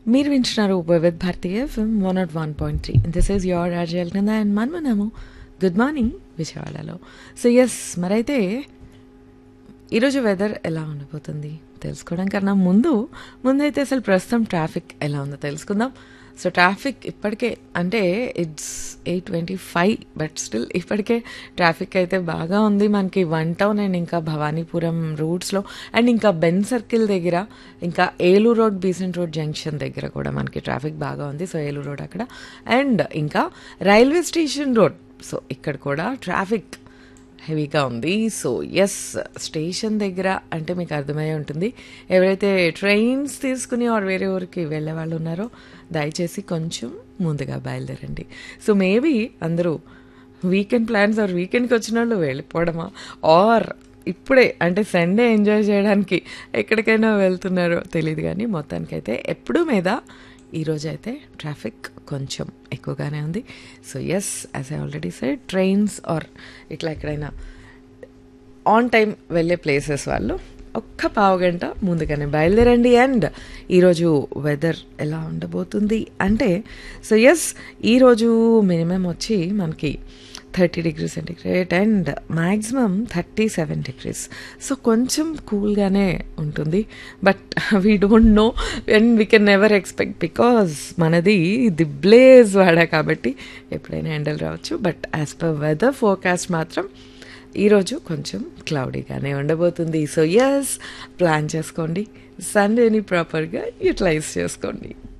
మీరు వింటున్నారు విత్ భారతీయ FM one naught one point three this is your రాజల్ కింద అండ్ మనమనము గుడ్ మార్నింగ్ విజయవాడలో సో ఎస్ మరైతే ఈరోజు వెదర్ ఎలా ఉండబోతుంది తెలుసుకోవడం కన్నా ముందు ముందైతే అసలు ప్రస్తుతం ట్రాఫిక్ ఎలా ఉందో తెలుసుకుందాం సో ట్రాఫిక్ ఇప్పటికే అంటే it's eight twenty five but still ఇప్పటికే ట్రాఫిక్ అయితే బాగా ఉంది మనకి వన్ టౌన్ అండ్ ఇంకా భవానీపురం రూట్స్లో అండ్ ఇంకా బెన్ సర్కిల్ దగ్గర ఇంకా Eluru road Besant road junction దగ్గర కూడా మనకి ట్రాఫిక్ బాగా ఉంది సో ఏలూరు రోడ్ అక్కడ అండ్ ఇంకా రైల్వే స్టేషన్ రోడ్ సో ఇక్కడ కూడా ట్రాఫిక్ హెవీగా ఉంది సో ఎస్ స్టేషన్ దగ్గర అంటే మీకు అర్థమై ఉంటుంది ఎవరైతే ట్రైన్స్ తీసుకుని ఆర్ వేరే ఊరికి వెళ్ళే వాళ్ళు ఉన్నారో దయచేసి కొంచెం ముందుగా బయలుదేరండి సో మేబీ అందరూ వీకెండ్ ప్లాన్స్ ఆర్ వీకెండ్కి వచ్చిన వాళ్ళు వెళ్ళిపోవడమా ఆర్ ఇప్పుడే అంటే సండే ఎంజాయ్ చేయడానికి ఎక్కడికైనా వెళ్తున్నారో తెలియదు కానీ మొత్తానికైతే ఎప్పుడు మీద ఈరోజు అయితే ట్రాఫిక్ కొంచెం ఎక్కువగానే ఉంది so yes as I already side trains are ఇట్లా ఎక్కడైనా ఆన్ టైం వెళ్ళే ప్లేసెస్ వాళ్ళు ఒక్క పావు గంట ముందుగానే బయలుదేరండి అండ్ ఈరోజు వెదర్ ఎలా ఉండబోతుంది అంటే సో ఎస్ ఈరోజు మినిమం వచ్చి మనకి thirty degree centigrade and maximum thirty seven degrees so కొంచెం కూల్గానే ఉంటుంది but we don't know and we can never expect because మనది ది బ్లేజ్ వాడ కాబట్టి ఎప్పుడైనా ఎండలు రావచ్చు but as per weather forecast మాత్రం ఈరోజు కొంచెం క్లౌడీగానే ఉండబోతుంది సో ఎస్ ప్లాన్ చేసుకోండి సండేని ప్రాపర్గా యూటిలైజ్ చేసుకోండి